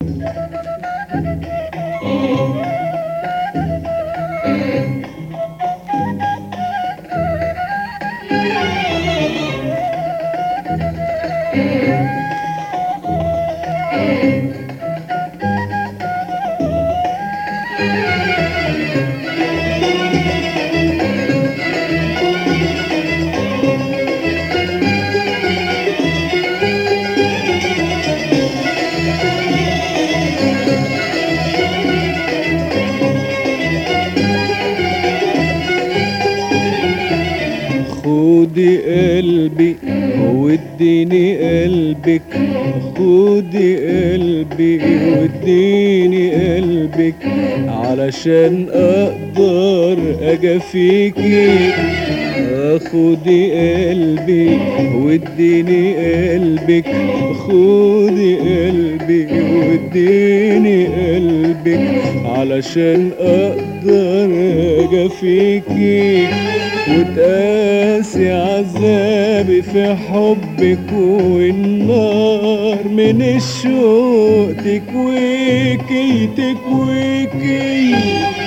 خدي قلبي واديني قلبك خدي قلبي واديني قلبك علشان اقدر اجافيكي خدي قلبي واديني قلبك خدي قلبي واديني قلبك علشان اقدر اجافيكي وتقاسي عذابي في حبك والنار من الشوق تكويكي تكويكي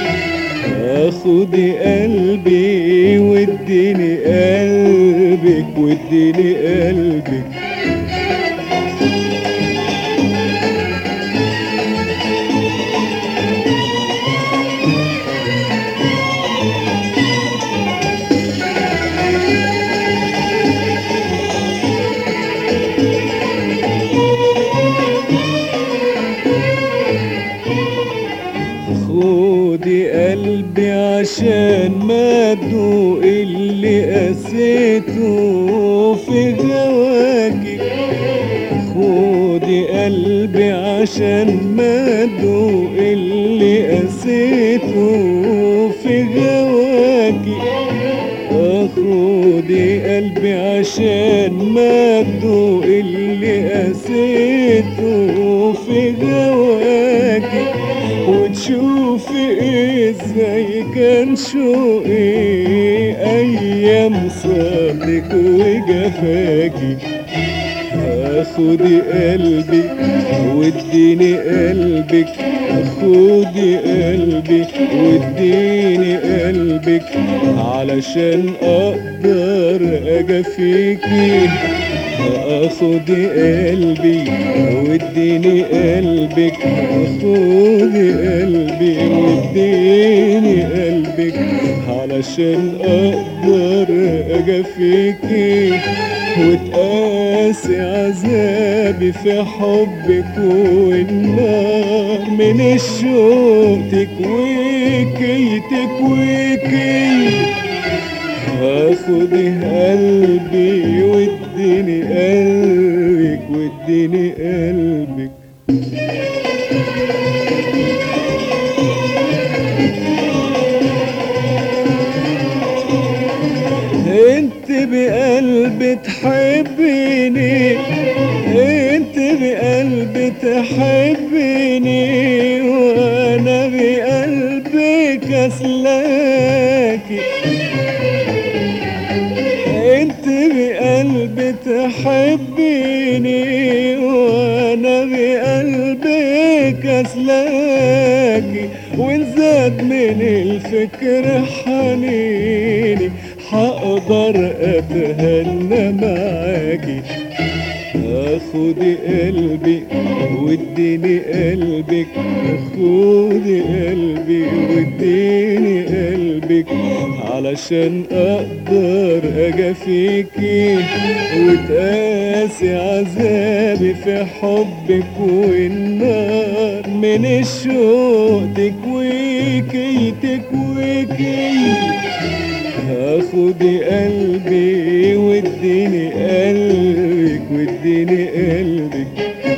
خدي قلبي واديني قلبك واديني قلبك خدي قلبي عشان ما ادوق اللي قسيته في هواكي خدي قلبي عشان ما ادوق اللي قسيته في هواكي خدي قلبي عشان ما ادوق اللي قسيته في هواكي وتشوفي ازاي كان شوقي ايام صادق وجفاكي خدي قلبي واديني قلبك خدي قلبي واديني قلبك علشان اقدر اجافيكي خدي قلبي واديني قلبك خدي قلبي واديني قلبك علشان اقدر اجافيكي وتقاسي عذابي في حبك والنار من الشوق تكويكي تكويكي خدي قلبي واديني قلبك واديني قلبك انت بقلبي تحبيني انت بقلبي تحبيني وانا بقلبك اسلاكي انت بقلبي تحبيني وانا بقلبك اسلاكي وان زاد من الفكر حنيني حقدر اتهنى معاكي خدي قلبي واديني قلبك خدي قلبي واديني قلبك علشان اقدر اجافيكي وتقاسي عذابي في حبك والنار من الشوق تكويكي تكويكي خدي قلبي واديني قلبك واديني قلبك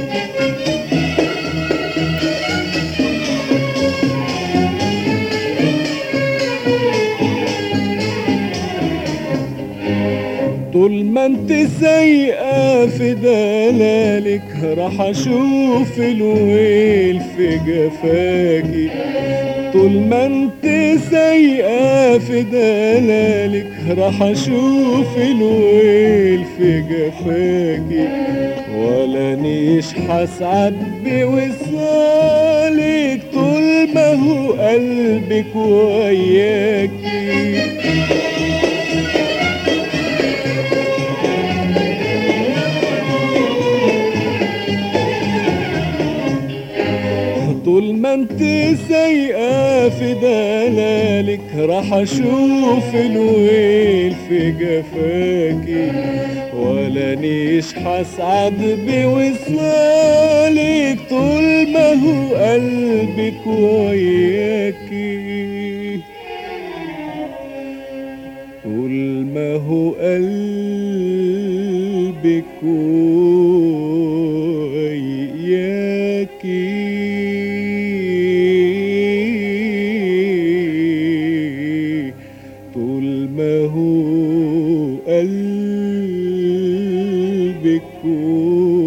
طول ما انت سايقة في دلالك راح اشوف الويل في جفاكي طول ما انت سايقة في دلالك راح اشوف الويل في جفاكي ولا نيش حسعد بوصالك طول ما هو قلبك وياكي طول ما انت سايقة في دلالك راح اشوف الويل في جفاكي ولا نيش حسعد بوصالك طول ما هو قلبك وياكي طول ما هو قلبك وياكي طول ما هو قلبك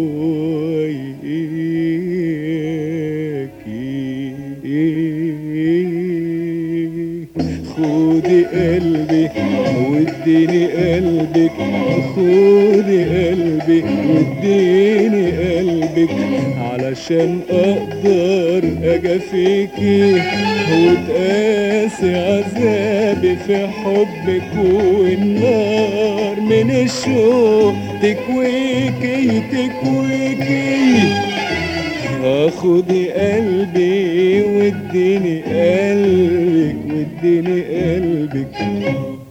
وياكي خدي قلبي واديني قلبك خدي قلبي واديني قلبك علشان اقدر اجافيكي وتقاسي عذابي في حبك والنار من الشوق تكويكي تكويكي خدي قلبي واديني قلبك واديني قلبك